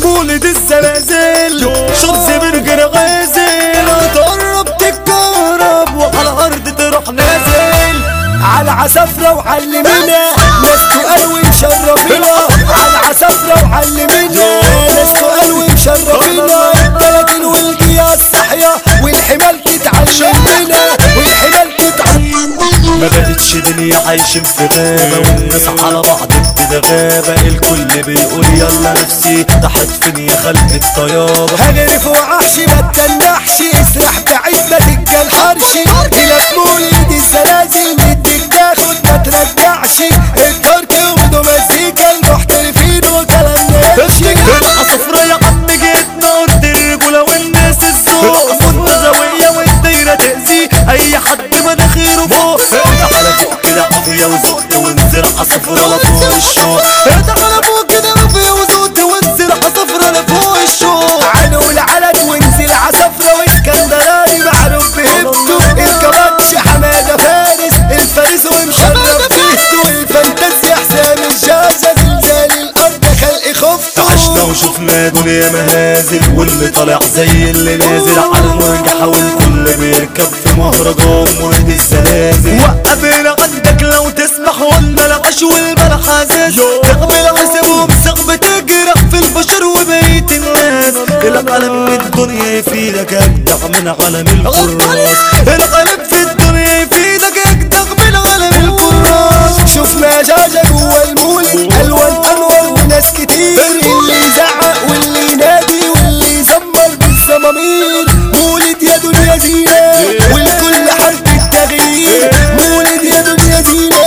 مولد الزلازل شرز برجر غازل تقرب تتكهرب وعلى الارض تروح نازل على عسافرة وعلمنا ناس تقال ومشرفينا على عسافرة وعلمنا ناس تقال ومشرفينا التلاتين والقياس صحية والحمال تتعلمنا والحمال تتعلم ما بقتش دنيا عايشين في غابة والناس على بعض بتتغابة الكل بيقول يلا نفسي تحت فين يا خلق الطيابة هجري فوق عحشي ما تتنحش اسرح بعيد ما تتجنحرش الى في مولد الزلازل نديك تاخد ما ترجعش الترك وبدو مزيكا المحترفين وكلام نفسي العصفرة يا عم جيت نار الرجولة والناس الذوق منتزوية والدايرة تأذي أي حد مناخيره فوق افتح على فوق كده عافية وزقت وانزل عصفرة لفوق الشوق افتح على فوق كده عافية وزقت وانزل عصفرة لفوق الشوق علو العلد وانزل عسفرة واسكندراني معروف بهبته الكباتش حمادة فارس الفارس ومشرف بيته الفانتازيا حسام الجازة زلزال الارض خلق خفته عشنا وشفنا دنيا مهازل واللي طالع زي اللي نازل على المرجحة والكل بيركب في مهرجان مهد الزلازل وقفنا عندك لو تسمح قلنا العش والبلح عزاز تعمل حسابهم سغب تجرح في البشر وبقية الناس العالم من الدنيا يفيدك اجدع من عالم الكراس العالم في الدنيا يفيدك اجدع من عالم الكراس شفنا جاجة جوا المولد الوان انور وناس كتير اللي يزعق واللي ينادي واللي يزمر بالزمامير مولد يا دنيا زينة والكل حب التغيير مولد يا دنيا زينة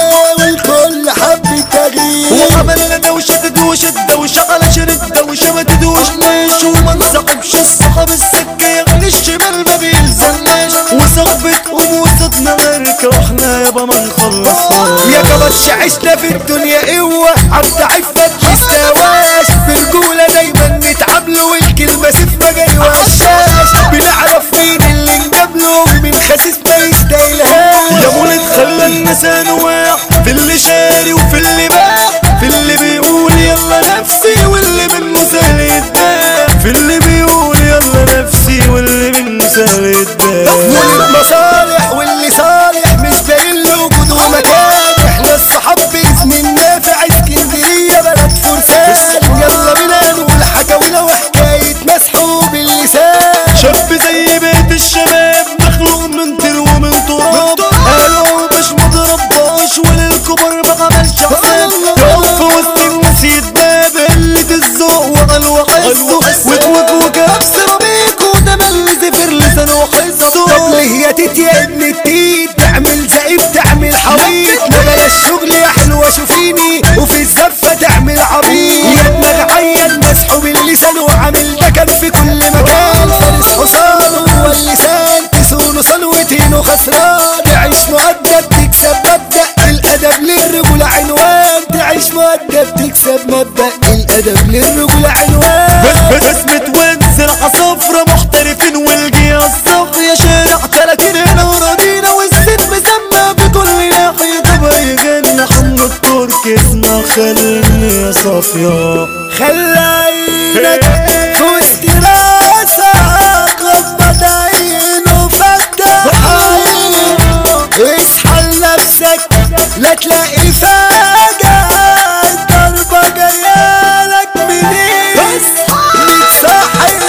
والكل حب التغيير وعملنا دوشة دوشة دوشة على شرد دوشة ما تدوش ليش وما نصاحبش الصحاب السكة يعني الشمال ما بيلزمناش وصحبة قوم وصدنا مركة واحنا يابا ما نخلصناش يا كبش عشنا في الدنيا قوة عالضعيف ما تستواش برجولة دايما نتعامل والكلمة سيف ما جاي وشاش بنعرف مين اللي نجابله ومين خسيس ما يستاهلهاش يا مولد خلى الناس انواع في اللي شاري وفي اللي باع في اللي بيقول يلا نفسي واللي منه سهل يتباع في اللي بيقول يلا نفسي واللي منه سهل يتباع مولد مصالح واللي صالح مش باين له وجود ومكان احنا الصحاب باسم النافع اسكندرية بلد فرسان يلا بينا نقول حكاوينا وحكاية مسحوب اللسان شاب زي بيت الشباب مخلوق من طير ومن تراب قالوا باش ما ترباش وللكبر ما عملش حساب يقف في وسط الناس يتباب قلة الذوق وقال وحسه وتوك وكاب سيراميك وده مل زفر لسانه وحسه طب ليه يا تيت يا ابن التيت تعمل زئيب تعمل حويط ما بلاش شغل يا حلوة شوفيني وفي الزفة تعمل عبيط يا دماغ عيان مسحوب اللسان وعامل دكن في كل مكان فارس حصان هو اللسان تسون صنوتين وخسران تعيش مؤدب تكسب مبدأ الأدب للرجولة عنوان تعيش مؤدب تكسب مبدأ الأدب للرجولة عنوان بسمة وانزل عصافرة محترفين والجي الصف يا شارع تلاتين هنا وراضينا والست مسمى بكل ناحية طب يغنى حمو التركي اسمها خليني يا صافية خلينك في وسط راسك غمض عينه وفتح عينه اصحى لنفسك لا تلاقي فجأة الضربة جايالك منين متصاحب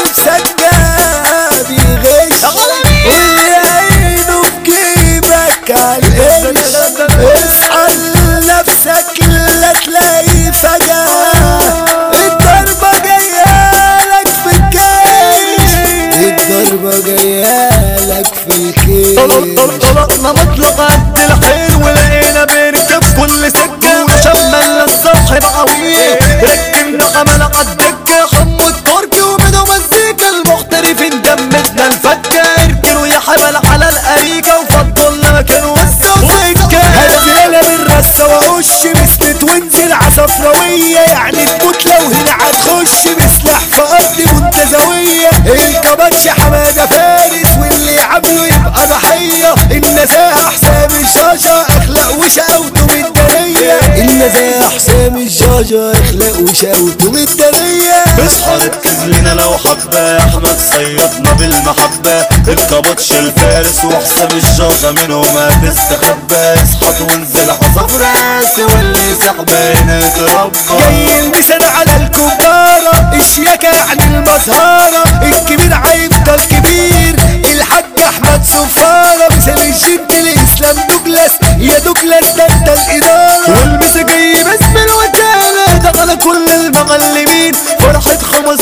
سجاد يغش واللي عينه في جيبك عالقش اصحى لنفسك لا تلاقي فجأة الضربة جايالك في الكيش الضربة جايالك في الكيش طلقنا مطلق قد الحيل ولقينا بنركب كل سكة وشملنا الصاحب عويل ركبنا حمل عالدكة حمو التركي وبدو مزيكا المحترفين دمتنا الفكة اركنوا يا حمل على الأريكة وفضلنا مكان وسعوا سكة هنزلها بالرصة واخش بسنت وانزل عصفراوية يعني تموت لو هنا هتخش بسلاح في ارض منتزوية الكباتش حمادة فارس واللي عامله يبقى ضحية النزاهة حسام الجاجة اخلاق وشقاوته من الدنية النزاهة حسام الجاجة طنطاجة اخلاق وشاوت ومتدارية اصحى ركز لنا لو حبة احمد صيدنا بالمحبة الكبطش الفارس وحسام الشوشة منهم هتستخبى اصحى وانزل عصف راسي واللي صاحبنا يتربى جاي المثال على الكبارة الشياكة يعني المزهرة الكبير هيفضل كبير الحاج احمد صفارة مثال الجد الاسلام دوجلاس يا دوجلاس ده انت الادارة والمسا جاي باسم الوكالة دخل كل المغلبين فرحة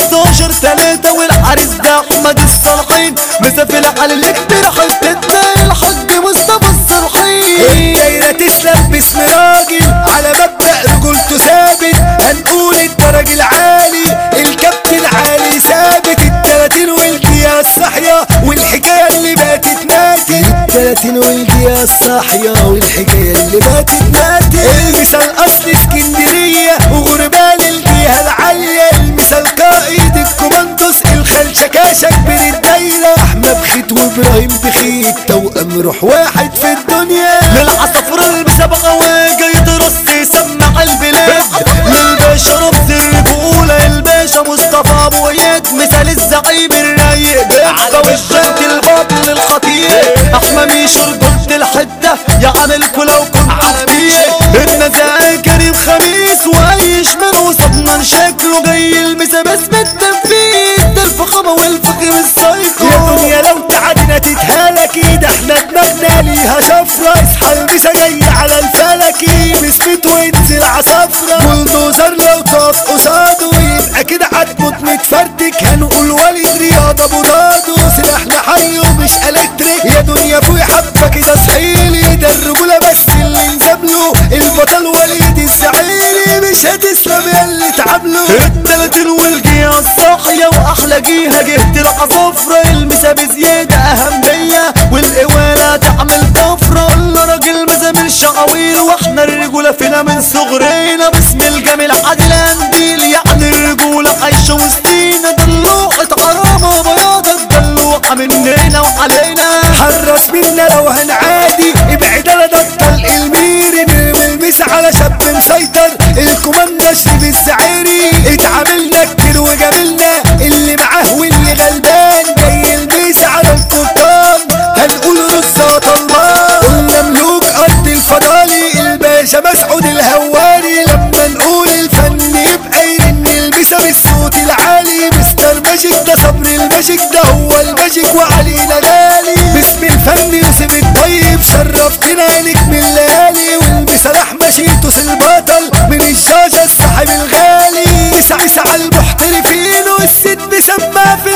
15 تلاتة والحارس ده احمد الصالحين مسافل على الاقتراح حتتنا الحاج مصطفى الصالحين الدايرة تسلم باسم راجل على مبدأ رجولته ثابت هنقول الدرج العالي الكابتن علي ثابت التلاتين والدقيقة الصاحية والحكاية اللي باتت ماتت التلاتين والدقيقة الصاحية والحكاية اللي باتت ماتت المثال أصل اسكندرية وغربال الجهة العالية المثال قائد الكوماندوس الخال شكاشة كبير الدايرة أحمد بخيت وإبراهيم بخيت توأم روح واحد في الدنيا للعصفور المسابقة وجاي يدرس يسمع البلاد للباشا رمز الرجولة الباشا مصطفى ابو اياد مثال الزعيم الرايق على وشة البطل الخطير احمى ميشو رجولة الحتة يا عامل لو كنت عالمية النزاع كريم خميس واي شمال وصدنا شكله جاي المسا باسم التنفيذ ده الفخامة والفخر السايكو يا دنيا لو تعدنا تتهلكي ده احنا دماغنا ليها شفرة اصحى المسا جاي على الفلكي مسكت وانزل عصفرة بلدوزر لو تقف قصاده يبقى كده هتموت متفرتك هنقول وليد رياض ابو دادو سلاحنا حي ومش الكتريك يا دنيا فوق حبة كده صحيلي ده الرجولة بس اللي انزبله البطل وليد الزعيري مش هتسلم يا اللي تعبله التلاتين والجية الصاحية واحلى جيها جهة العصافرة المسا بزيادة اهمية والقوالة تعمل طفرة قلنا راجل مزامل شعوير واحنا الرجولة فينا من صغرنا باسم الجميل عادل انديل يعني الرجولة عايشة وسطينا دلوعة عرامة بياضة الدلوعة مننا وعلينا حرص منا لو هنعادي ابعد انا ده الطلق الميري نلمس على شاب مسيطر الكوماندا شريف الزعيري اتعاملنا كتير وجاملنا اللي معاه واللي غلبان جاي يلمس على القبطان هنقول رصة طلبان قلنا ملوك ارض الفضالي الباشا مسعود الهواري لما نقول الفن يبقى يرن المسا بالصوت العالي مستر ماجيك ده صبر الماجيك ده هو الماجيك وعلينا غالي باسم الفن يوسف الطيب شرفتنا نجم الليالي والمسرح مشيتوس البطل من الشاشة الصاحب الغالي مسعس على المحترفين والست مسمى في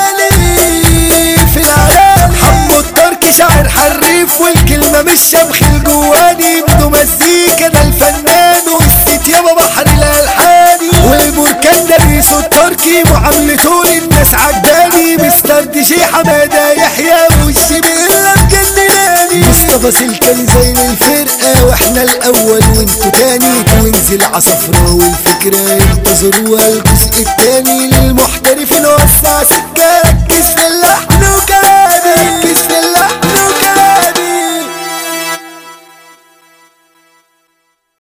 العلالي في العلالي حمو الترك شاعر حريف والكلمة مش شمخ الجواني بدو مزيكا ده الفنان والست يابا بحر الالحاني والبركان ده بيسو التركي معاملته للناس عجباني مستر دي شي حمادة يحيى وشي بيلا مجنناني مصطفى سلكان زي الفرقة واحنا الاول وانتوا تاني وانزل عصفرة والفكرة انتظروها الجزء التاني للمحترفين وسع سكة ركز في اللحن وكمان